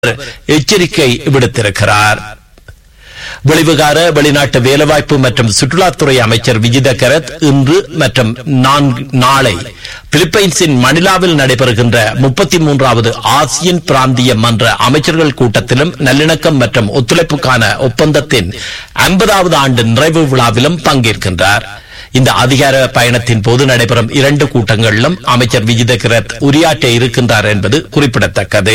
எச்சரிக்கை விடுத்திருக்கிறார் வெளிவிகார வெளிநாட்டு வேலைவாய்ப்பு மற்றும் சுற்றுலாத்துறை அமைச்சர் விஜித கரத் இன்று மற்றும் நான்கு நாளை பிலிப்பைன்ஸின் மணிலாவில் நடைபெறுகின்ற முப்பத்தி மூன்றாவது ஆசியன் பிராந்திய மன்ற அமைச்சர்கள் கூட்டத்திலும் நல்லிணக்கம் மற்றும் ஒத்துழைப்புக்கான ஒப்பந்தத்தின் ஐம்பதாவது ஆண்டு நிறைவு விழாவிலும் பங்கேற்கின்றார் இந்த அதிகார பயணத்தின் போது நடைபெறும் இரண்டு கூட்டங்களிலும் அமைச்சர் விஜித கிரத் உரையாற்ற இருக்கின்றார் என்பது குறிப்பிடத்தக்கது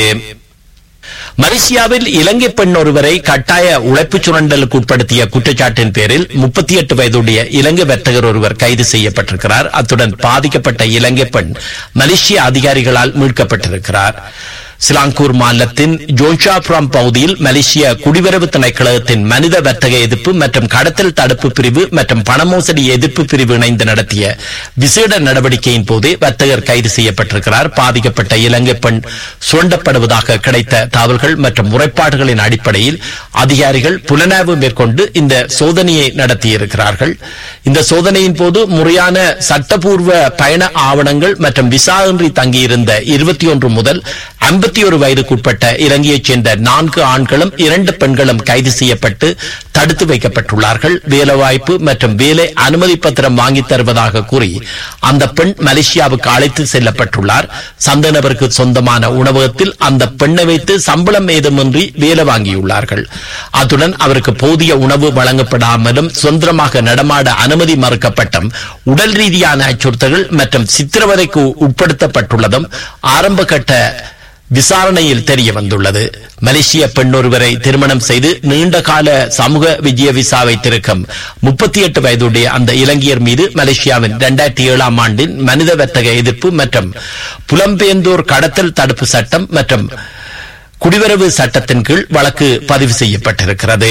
மலேசியாவில் இலங்கை பெண் ஒருவரை கட்டாய உழைப்புச் சுரண்டலுக்கு உட்படுத்திய குற்றச்சாட்டின் பேரில் முப்பத்தி எட்டு வயதுடைய இலங்கை வர்த்தகர் ஒருவர் கைது செய்யப்பட்டிருக்கிறார் அத்துடன் பாதிக்கப்பட்ட இலங்கை பெண் மலேசிய அதிகாரிகளால் மீட்கப்பட்டிருக்கிறார் சிலாங்கூர் மாநிலத்தின் ஜோன்ஷாபுரம் பகுதியில் மலேசிய குடிவரவு திணைக்களத்தின் மனித வர்த்தக எதிர்ப்பு மற்றும் கடத்தல் தடுப்பு பிரிவு மற்றும் பணமோசடி எதிர்ப்பு பிரிவு இணைந்து நடத்திய விசேட நடவடிக்கையின் போதே வர்த்தகர் கைது செய்யப்பட்டிருக்கிறார் பாதிக்கப்பட்ட இலங்கை பெண் சுரண்டப்படுவதாக கிடைத்த தகவல்கள் மற்றும் முறைப்பாடுகளின் அடிப்படையில் அதிகாரிகள் புலனாய்வு மேற்கொண்டு இந்த சோதனையை நடத்தியிருக்கிறார்கள் இந்த சோதனையின் போது முறையான சட்டப்பூர்வ பயண ஆவணங்கள் மற்றும் விசா இன்றி தங்கியிருந்த இருபத்தி ஒன்று முதல் ஐம்பத்தி ஒரு வயதுக்குட்பட்ட இலங்கையைச் சேர்ந்த நான்கு ஆண்களும் இரண்டு பெண்களும் கைது செய்யப்பட்டு தடுத்து வைக்கப்பட்டுள்ளார்கள் வேலைவாய்ப்பு மற்றும் வேலை அனுமதி பத்திரம் வாங்கித் தருவதாக கூறி அந்த பெண் மலேசியாவுக்கு அழைத்து செல்லப்பட்டுள்ளார் சந்த நபருக்கு சொந்தமான உணவகத்தில் அந்த பெண்ணை வைத்து சம்பளம் ஏதுமின்றி வேலை வாங்கியுள்ளார்கள் அத்துடன் அவருக்கு போதிய உணவு வழங்கப்படாமலும் சுதந்திரமாக நடமாட அனுமதி மறுக்கப்பட்டும் உடல் ரீதியான அச்சுறுத்தல்கள் மற்றும் சித்திரவதைக்கு உட்படுத்தப்பட்டுள்ளதும் ஆரம்ப கட்ட விசாரணையில் தெரிய வந்துள்ளது மலேசிய பெண் ஒருவரை திருமணம் செய்து நீண்ட கால சமூக விஜய விசா வைத்திருக்கும் முப்பத்தி எட்டு வயதுடைய அந்த இலங்கையர் மீது மலேசியாவின் இரண்டாயிரத்தி ஏழாம் ஆண்டின் மனித வர்த்தக எதிர்ப்பு மற்றும் புலம்பெயர்ந்தோர் கடத்தல் தடுப்பு சட்டம் மற்றும் குடிவரவு சட்டத்தின் கீழ் வழக்கு பதிவு செய்யப்பட்டிருக்கிறது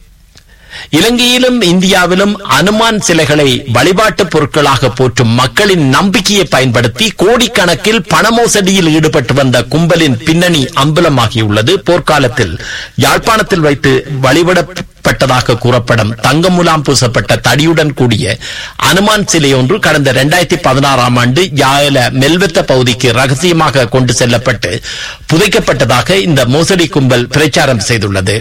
இலங்கையிலும் இந்தியாவிலும் அனுமான் சிலைகளை வழிபாட்டு பொருட்களாக போற்றும் மக்களின் நம்பிக்கையை பயன்படுத்தி கோடிக்கணக்கில் பண மோசடியில் ஈடுபட்டு வந்த கும்பலின் பின்னணி அம்பலமாகியுள்ளது போர்க்காலத்தில் யாழ்ப்பாணத்தில் வைத்து வழிபடப்பட்டதாக கூறப்படும் தங்கம் முலாம் பூசப்பட்ட தடியுடன் கூடிய அனுமான் சிலை ஒன்று கடந்த இரண்டாயிரத்தி பதினாறாம் ஆண்டு யாழ மெல்வெத்த பகுதிக்கு ரகசியமாக கொண்டு செல்லப்பட்டு புதைக்கப்பட்டதாக இந்த மோசடி கும்பல் பிரச்சாரம் செய்துள்ளது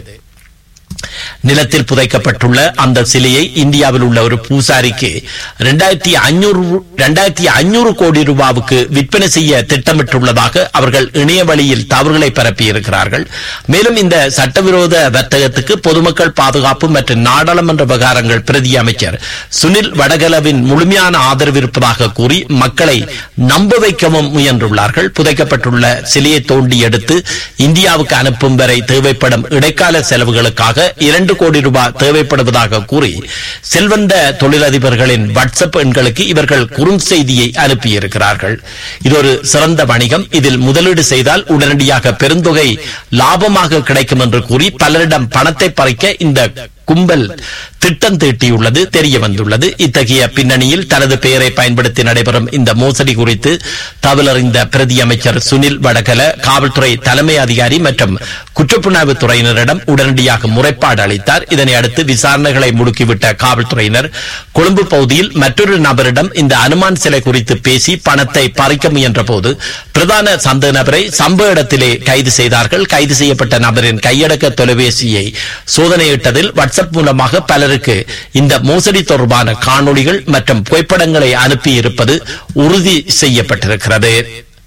நிலத்தில் புதைக்கப்பட்டுள்ள அந்த சிலையை இந்தியாவில் உள்ள ஒரு பூசாரிக்கு இரண்டாயிரத்தி ஐநூறு இரண்டாயிரத்தி ஐநூறு கோடி ரூபாவுக்கு விற்பனை செய்ய திட்டமிட்டுள்ளதாக அவர்கள் இணைய வழியில் தவறுகளை பரப்பியிருக்கிறார்கள் மேலும் இந்த சட்டவிரோத வர்த்தகத்துக்கு பொதுமக்கள் பாதுகாப்பு மற்றும் நாடாளுமன்ற விவகாரங்கள் பிரதி அமைச்சர் சுனில் வடகலவின் முழுமையான ஆதரவு இருப்பதாக கூறி மக்களை நம்ப வைக்கவும் முயன்றுள்ளார்கள் புதைக்கப்பட்டுள்ள சிலையை தோண்டி எடுத்து இந்தியாவுக்கு அனுப்பும் வரை தேவைப்படும் இடைக்கால செலவுகளுக்காக இரண்டு கோடி ரூபாய் தேவைப்படுவதாக கூறி செல்வந்த தொழிலதிபர்களின் வாட்ஸ்அப் எண்களுக்கு இவர்கள் குறுஞ்செய்தியை அனுப்பியிருக்கிறார்கள் இது ஒரு சிறந்த வணிகம் இதில் முதலீடு செய்தால் உடனடியாக பெருந்தொகை லாபமாக கிடைக்கும் என்று கூறி பலரிடம் பணத்தை பறிக்க இந்த கும்பல் திட்டம் தீட்டியுள்ளது தெரிய வந்துள்ளது இத்தகைய பின்னணியில் தனது பெயரை பயன்படுத்தி நடைபெறும் இந்த மோசடி குறித்து தகவலறிந்த பிரதி அமைச்சர் சுனில் வடகல காவல்துறை தலைமை அதிகாரி மற்றும் குற்றப்புலனாய்வு துறையினரிடம் உடனடியாக முறைப்பாடு அளித்தார் இதனை அடுத்து விசாரணைகளை முடுக்கிவிட்ட காவல்துறையினர் கொழும்பு பகுதியில் மற்றொரு நபரிடம் இந்த அனுமான் சிலை குறித்து பேசி பணத்தை பறிக்க முயன்ற போது பிரதான சந்த நபரை சம்பவ இடத்திலே கைது செய்தார்கள் கைது செய்யப்பட்ட நபரின் கையடக்க தொலைபேசியை சோதனையிட்டதில் வாட்ஸ்அப் மூலமாக பலருக்கு இந்த மோசடி தொடர்பான காணொளிகள் மற்றும் புகைப்படங்களை அனுப்பி இருப்பது உறுதி செய்யப்பட்டிருக்கிறது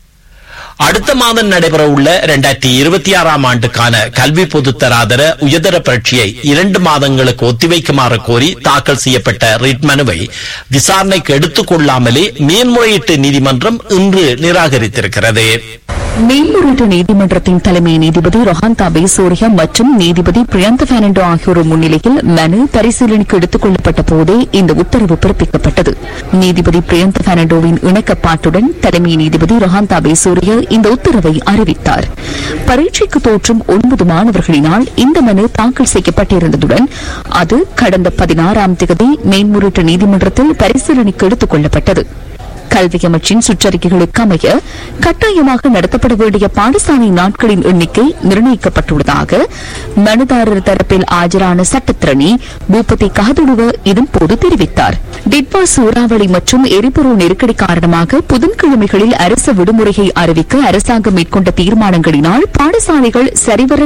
அடுத்த மாதம் நடைபெற உள்ள இரண்டாயிரத்தி இருபத்தி ஆறாம் ஆண்டுக்கான கல்வி பொதுத்தராதர உயர்தர பரீட்சையை இரண்டு மாதங்களுக்கு ஒத்திவைக்குமாறு கோரி தாக்கல் செய்யப்பட்ட ரிட் மனுவை விசாரணைக்கு எடுத்துக் கொள்ளாமலே மேன்முறையீட்டு நீதிமன்றம் இன்று நிராகரித்திருக்கிறது மேல்முறையீட்டு நீதிமன்றத்தின் தலைமை நீதிபதி ரொஹாந்தா பேசோரியா மற்றும் நீதிபதி பிரியந்த பெர்னாண்டோ ஆகியோர் முன்னிலையில் மனு பரிசீலனைக்கு எடுத்துக் கொள்ளப்பட்ட போதே இந்த உத்தரவு பிறப்பிக்கப்பட்டது நீதிபதி பிரியந்த பெர்னாண்டோவின் இணக்கப்பாட்டுடன் தலைமை நீதிபதி ரொஹாந்தா பேசோரியா இந்த உத்தரவை அறிவித்தார் பரீட்சைக்கு தோற்றும் ஒன்பது மாணவர்களினால் இந்த மனு தாக்கல் செய்யப்பட்டிருந்ததுடன் அது கடந்த பதினாறாம் தேதி மேன்முறையீட்டு நீதிமன்றத்தில் பரிசீலனைக்கு எடுத்துக் கொள்ளப்பட்டது கல்வி அமைச்சின் சுற்றறிக்கைகளுக்கு அமைய கட்டாயமாக நடத்தப்பட வேண்டிய பாடசாலை நாட்களின் எண்ணிக்கை நிர்ணயிக்கப்பட்டுள்ளதாக மனுதாரர் தரப்பில் ஆஜரான சட்டத்திரணி பூபதி கஹதுடுவ இதன்போது தெரிவித்தார் டிட்வா சூறாவளி மற்றும் எரிபொருள் நெருக்கடி காரணமாக புதன்கிழமைகளில் அரசு விடுமுறையை அறிவிக்க அரசாங்கம் மேற்கொண்ட தீர்மானங்களினால் பாடசாலைகள் சரிவர